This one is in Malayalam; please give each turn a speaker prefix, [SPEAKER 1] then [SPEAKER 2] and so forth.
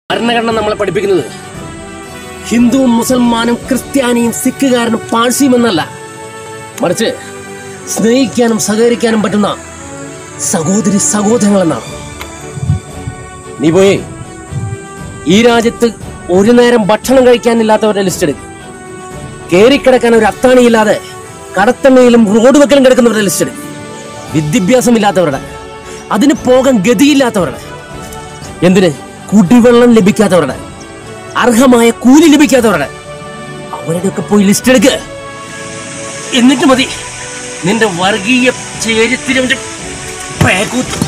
[SPEAKER 1] ഭരണഘടന നമ്മളെ പഠിപ്പിക്കുന്നത് ഹിന്ദുവും മുസൽമാനും ക്രിസ്ത്യാനിയും സിഖുകാരനും പാഴ്സിയും എന്നല്ല മറിച്ച് സ്നേഹിക്കാനും സഹകരിക്കാനും പറ്റുന്ന സഹോദരി സഹോദരങ്ങൾ എന്നാണ് നീ പോയി ഈ രാജ്യത്ത് ഒരു നേരം ഭക്ഷണം കഴിക്കാനില്ലാത്തവരുടെ ലിസ്റ്റ് എടുക്കും കേറിക്കിടക്കാൻ ഒരു അത്താണിയില്ലാതെ കടത്തണ്ണയിലും റോഡ് വെക്കലും കിടക്കുന്നവരുടെ ലിസ്റ്റ് എടുക്കും വിദ്യാഭ്യാസം ഇല്ലാത്തവരുടെ അതിന് പോകാൻ ഗതിയില്ലാത്തവരുടെ എന്തിന് കുടിവെള്ളം ലഭിക്കാത്തവരുടെ അർഹമായ കൂലി ലഭിക്കാത്തവരുടെ അവരുടെയൊക്കെ പോയി ലിസ്റ്റ് എടുക്ക് എന്നിട്ട് മതി നിന്റെ വർഗീയ ചേരിത്തിരിവിന്റെ പേക്കൂത്ത്